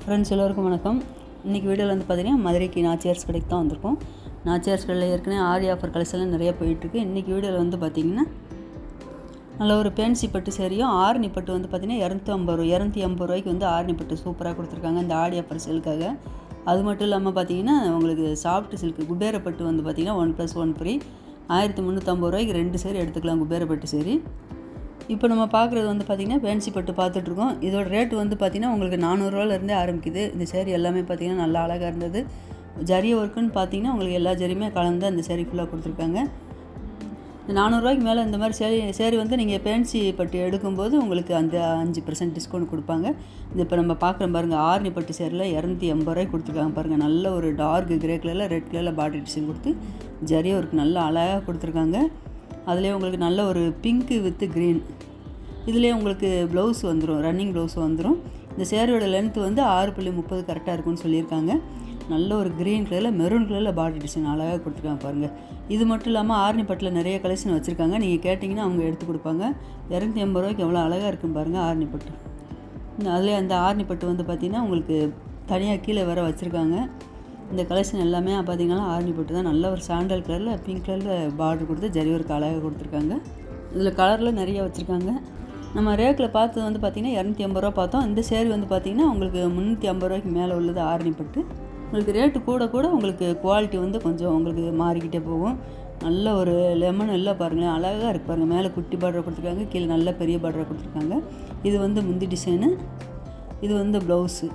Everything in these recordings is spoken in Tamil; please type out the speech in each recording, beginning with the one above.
ஃப்ரெண்ட்ஸ் எல்லோருக்கும் வணக்கம் இன்றைக்கி வீடியோவில் வந்து பார்த்தீங்கன்னா மதுரைக்கு நாச்சியார்ஸ் கடைக்கு தான் வந்திருக்கோம் நாச்சியார்ஸ் கடையில் ஏற்கனவே ஆரி ஆஃபர் கலெக்ஷன்லாம் நிறைய போயிட்டுருக்கு இன்றைக்கி வீடியோவில் வந்து பார்த்திங்கன்னா நல்ல ஒரு பேன்சி பட்டு சேரியும் ஆரணி பட்டு வந்து பார்த்திங்கன்னா இரநூத்தி ஐம்பது ரூபா இரநூத்தி ஐம்பது ரூபாய்க்கு வந்து ஆரணி பட்டு சூப்பராக கொடுத்துருக்காங்க இந்த ஆடி ஆஃபர் சேலுக்காக அது மட்டும் இல்லாமல் பார்த்தீங்கன்னா உங்களுக்கு சாஃப்ட் சில்க் குபேர பட்டு வந்து பார்த்திங்கன்னா ஒன் ப்ளஸ் ஒன் ஃப்ரீ ஆயிரத்தி முந்நூற்றம்பது ரூபாய்க்கு ரெண்டு சேரி எடுத்துக்கலாம் குபேர பட்டு சேரி இப்போ நம்ம பார்க்குறது வந்து பார்த்திங்கன்னா ஃபேன்சி பட்டு பார்த்துட்ருக்கோம் இதோட ரேட் வந்து பார்த்திங்கன்னா உங்களுக்கு நானூறுரூவாலேருந்தே ஆரம்பிக்குது இந்த சேரீ எல்லாமே பார்த்திங்கன்னா நல்லா அழகாக இருந்தது ஜரி ஒர்க்குன்னு பார்த்தீங்கன்னா உங்களுக்கு எல்லா ஜரியுமே கலந்து அந்த சேரீ ஃபுல்லாக கொடுத்துருக்காங்க இந்த நானூறுரூவாய்க்கு மேலே இந்த மாதிரி சேரீ சேரீ வந்து நீங்கள் ஃபேன்சி பட்டு எடுக்கும்போது உங்களுக்கு அந்த அஞ்சு பர்சன்ட் டிஸ்கவுண்ட் கொடுப்பாங்க இது இப்போ நம்ம பார்க்குற பாருங்கள் ஆர்னி பட்டு சேரில் இரநூத்தி எண்பது ரூபாய்க்கு கொடுத்துருக்காங்க பாருங்கள் நல்ல ஒரு டார்க் கிரே கலரில் ரெட் கலரில் பாடி டிசைன் கொடுத்து ஜரி ஒர்க் நல்லா அழகாக கொடுத்துருக்காங்க அதுலேயே உங்களுக்கு நல்ல ஒரு பிங்க்கு வித்து க்ரீன் இதுலேயே உங்களுக்கு ப்ளவுஸ் வந்துடும் ரன்னிங் ப்ளவுஸ் வந்துடும் இந்த சேரீயோட லென்த் வந்து ஆறு புள்ளி முப்பது கரெக்டாக இருக்கும்னு சொல்லியிருக்காங்க நல்ல ஒரு க்ரீன் கலரில் மெரூன் கலரில் பாடி டிசைன் அழகாக கொடுத்துருக்காங்க பாருங்கள் இது மட்டும் இல்லாமல் ஆர்னி பட்டில் நிறைய கலெக்ஷன் வச்சுருக்காங்க நீங்கள் கேட்டிங்கன்னா அவங்க எடுத்து கொடுப்பாங்க இரநூத்தி எண்பது ரூபாய்க்கு எவ்வளோ அழகாக இருக்குன்னு பாருங்கள் ஆர்னி பட்டு அதுலேயே அந்த ஆர்னி பட்டு வந்து பார்த்திங்கன்னா உங்களுக்கு தனியாக கீழே வேற வச்சுருக்காங்க இந்த கலெக்ஷன் எல்லாமே பார்த்தீங்கன்னா ஆர்னி பட்டு தான் நல்ல ஒரு சாண்டல் கலரில் பிங்க் கலரில் பார்டர் கொடுத்து ஜரி ஒரு அழகாக கொடுத்துருக்காங்க இதில் கலரில் நிறைய வச்சுருக்காங்க நம்ம ரேக்கில் பார்த்தது வந்து பார்த்திங்கன்னா இரநூத்தி ஐம்பது ரூபா பார்த்தோம் இந்த சேரீ வந்து பார்த்திங்கன்னா உங்களுக்கு முந்நூற்றி ஐம்பது ரூபாய்க்கு மேலே உள்ளது ஆரணி பட்டு உங்களுக்கு ரேட்டு கூட கூட உங்களுக்கு குவாலிட்டி வந்து கொஞ்சம் உங்களுக்கு மாறிக்கிட்டே போகும் நல்ல ஒரு லெமன் எல்லாம் பாருங்களேன் அழகாக இருக்கு பாருங்கள் மேலே குட்டி பார்டர் கொடுத்துருக்காங்க கீழே நல்ல பெரிய பார்டர் கொடுத்துருக்காங்க இது வந்து முந்தி டிசைனு இது வந்து ப்ளவுஸு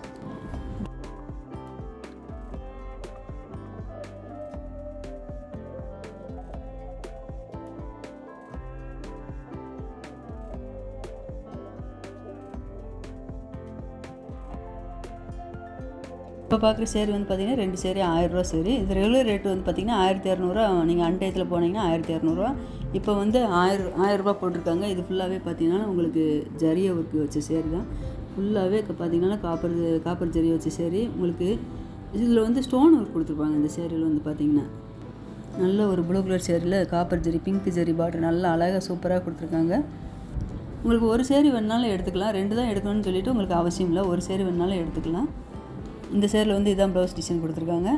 இப்போ பார்க்குற சேரீ வந்து பார்த்திங்கன்னா ரெண்டு சேரீ ஆயிரரூவா சேரீ இது ரெகுலர் ரேட் வந்து பார்த்திங்கன்னா ஆயிரத்தி இரநூறுவா நீங்கள் அன்டயத்தில் போனீங்கன்னா ஆயிரத்தி இரநூறுவா இப்போ வந்து ஆயிரம் ஆயிரரூபா போட்டிருக்காங்க இது ஃபுல்லாகவே பார்த்தீங்கன்னா உங்களுக்கு ஜரிய ஒர்க்கு வச்ச சேரீ தான் ஃபுல்லாகவே பார்த்தீங்கன்னா காப்பர் காப்பர் ஜரி வச்ச சேரீ உங்களுக்கு இதில் வந்து ஸ்டோன் ஒர்க் கொடுத்துருப்பாங்க இந்த சேரீயில் வந்து பார்த்திங்கன்னா நல்ல ஒரு ப்ளூ கலர் சேரீயில் copper zari pink zari border நல்லா அழகாக சூப்பராக கொடுத்துருக்காங்க உங்களுக்கு ஒரு சேரீ வேணாலும் எடுத்துக்கலாம் ரெண்டு தான் எடுக்கணும்னு சொல்லிட்டு உங்களுக்கு அவசியம் இல்லை ஒரு சேரீ வேணாலும் எடுத்துக்கலாம் இந்த சேரில் வந்து இதான் ப்ளவுஸ் டிசைன் கொடுத்துருக்காங்க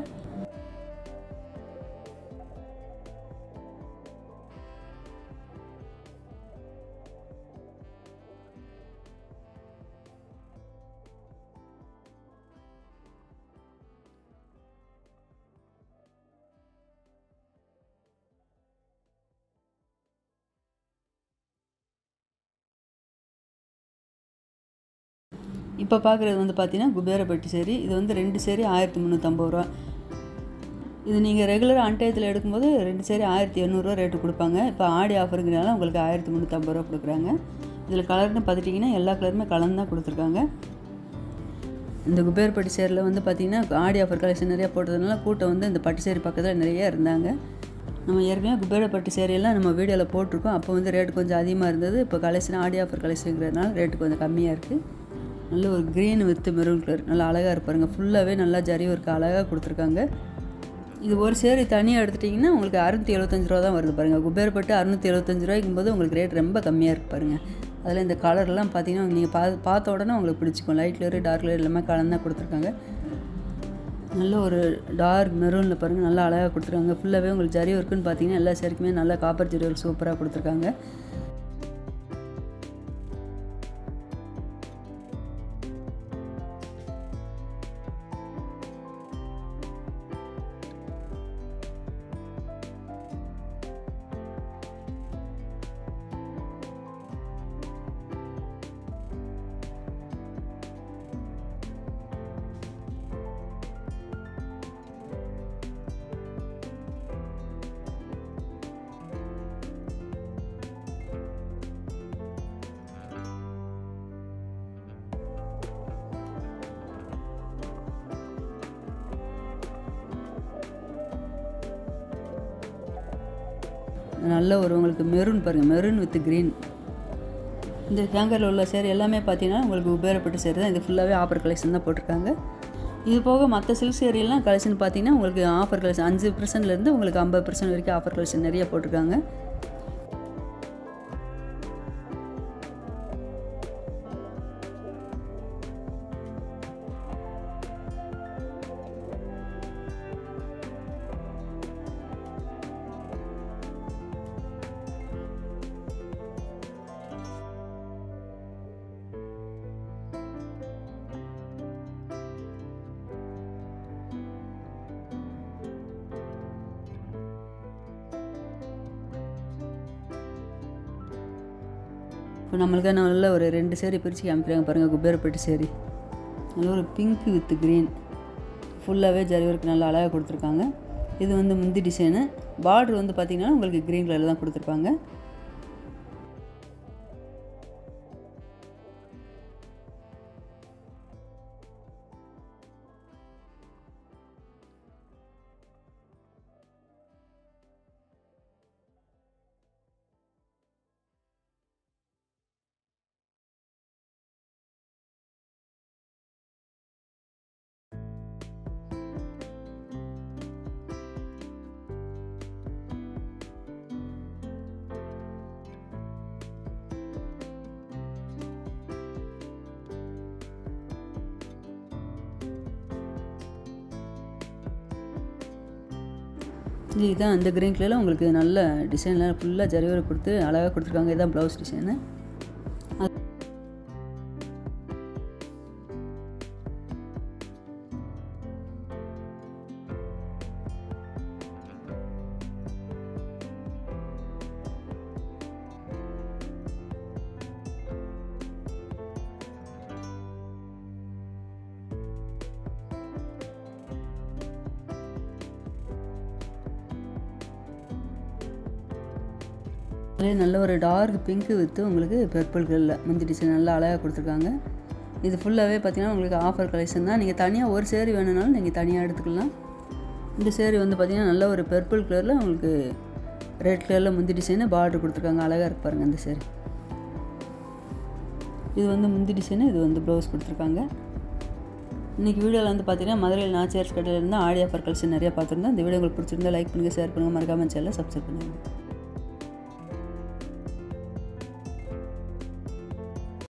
இப்போ பார்க்குறது வந்து பார்த்தீங்கன்னா குபேரப்பட்டி சேரி இது வந்து ரெண்டு சேரி ஆயிரத்தி முந்நூற்றம்பது ரூபா இது நீங்கள் ரெகுலராக அன்டயத்தில் எடுக்கும்போது ரெண்டு சேரி ஆயிரத்தி எண்ணூறுரூவா ரேட்டு கொடுப்பாங்க இப்போ ஆடி ஆஃபருங்கிறனால உங்களுக்கு ஆயிரத்தி முந்நூற்றம்பது ரூபா கொடுக்குறாங்க இதில் கலர்னு பார்த்துட்டிங்கன்னா எல்லா கலருமே கலந்து தான் கொடுத்துருக்காங்க இந்த குபேரப்பட்டி சேரில் வந்து பார்த்திங்கன்னா ஆடி ஆஃபர் கலெக்ஷன் நிறையா போட்டதுனால கூட்டம் வந்து இந்த பட்டு சேரி பக்கத்தில் நிறைய இருந்தாங்க நம்ம ஏற்கனவே குபேரப்பட்டு சேரியெல்லாம் நம்ம வீடியோவில் போட்டிருக்கோம் அப்போ வந்து ரேட்டு கொஞ்சம் அதிகமாக இருந்தது இப்போ கலெக்ஷன் ஆடி ஆஃபர் கலெக்ஷனுங்கிறதுனால ரேட்டு கொஞ்சம் கம்மியாக இருக்குது நல்ல ஒரு க்ரீன் வித் மெரூன் கலர் நல்லா அழகாக இருப்பாருங்க ஃபுல்லாகவே நல்லா ஜரி ஒர்க்கு அழகாக கொடுத்துருக்காங்க இது ஒரு சேரி தனியாக எடுத்துட்டிங்கன்னா உங்களுக்கு அறுநூற்றி எழுபத்தஞ்சு ரூபா தான் வருது பாருங்கள் குபேரப்பட்டு அறுநூற்றி எழுபத்தஞ்சு ரூபாய்க்கும் போது உங்களுக்கு ரேட் ரொம்ப கம்மியாக இருக்கு பாருங்கள் அதில் இந்த கலர்லாம் பார்த்தீங்கன்னா நீங்கள் பா பார்த்த உடனே உங்களுக்கு பிடிச்சிக்கும் லைட் கலர் டார்க் கலர் எல்லாமே கலந்து தான் கொடுத்துருக்காங்க நல்ல ஒரு டார்க் மெரூனில் பாருங்கள் நல்லா அழகாக கொடுத்துருக்காங்க ஃபுல்லாகவே உங்களுக்கு ஜரி ஒர்க்குன்னு பார்த்தீங்கன்னா எல்லா சேருக்குமே நல்லா காப்பர் ஜரி ஒர்க் சூப்பராக கொடுத்துருக்காங்க நல்ல ஒரு உங்களுக்கு மெரூன் பாருங்கள் மெரூன் வித் க்ரீன் இந்த ஹேங்கரில் உள்ள சேரீ எல்லாமே பார்த்தீங்கன்னா உங்களுக்கு உபயோகப்பட்ட சேரீ தான் இது ஃபுல்லாகவே ஆஃபர் கலெக்ஷன் தான் போட்டிருக்காங்க இது போக மற்ற சில்க் சேரீலாம் கலெக்ஷன் பார்த்தீங்கன்னா உங்களுக்கு ஆஃபர் கலெக்ஷன் அஞ்சு பர்சன்ட்லேருந்து உங்களுக்கு ஐம்பது பர்சன்ட் வரைக்கும் ஆஃபர் கலெக்ஷன் நிறைய போட்டிருக்காங்க இப்போ நம்மளுக்கு நல்ல ஒரு ரெண்டு சேரீ பிரித்து காமிக்கிறாங்க பாருங்கள் குபேரப்பட்டு சேரீ நல்ல ஒரு பிங்க் வித் க்ரீன் ஃபுல்லாகவே ஜரி ஒர்க் நல்லா அழகாக கொடுத்துருக்காங்க இது வந்து முந்தி டிசைனு பார்டர் வந்து பார்த்திங்கன்னா உங்களுக்கு க்ரீன் கலரில் தான் கொடுத்துருப்பாங்க இதுதான் அந்த க்ரீன் கலரில் உங்களுக்கு நல்ல டிசைன்லாம் ஃபுல்லாக ஜரிவரை கொடுத்து அழகாக கொடுத்துருக்காங்க இதுதான் ப்ளவுஸ் டிசைனு அதிலே நல்ல ஒரு டார்க் பிங்க்கு வித்து உங்களுக்கு பர்பிள் கலரில் முந்தி டிசைன் நல்லா அழகாக கொடுத்துருக்காங்க இது ஃபுல்லாகவே பார்த்தீங்கன்னா உங்களுக்கு ஆஃபர் கலெக்ஷன் தான் நீங்கள் தனியாக ஒரு சேரீ வேணும்னாலும் நீங்கள் தனியாக எடுத்துக்கலாம் இந்த சேரீ வந்து பார்த்தீங்கன்னா நல்ல ஒரு பர்பிள் கலரில் உங்களுக்கு ரெட் கலரில் முந்தி டிசைனு பார்டர் கொடுத்துருக்காங்க அழகாக இருக்கு பாருங்கள் இந்த சேரீ இது வந்து முந்தி டிசைனு இது வந்து ப்ளவுஸ் கொடுத்துருக்காங்க இன்றைக்கி வீடியோவில் வந்து பார்த்தீங்கன்னா மதுரையில் நாச்சியார்ஸ் கடையில் இருந்து ஆடி ஆஃபர் கலெக்ஷன் நிறையா பார்த்துருந்தோம் இந்த வீடியோ உங்களுக்கு பிடிச்சிருந்தா லைக் பண்ணுங்கள் ஷேர் பண்ணுங்கள் மறக்காமல் சேனலை சப்ஸ்கிரைப் பண்ணுங்கள்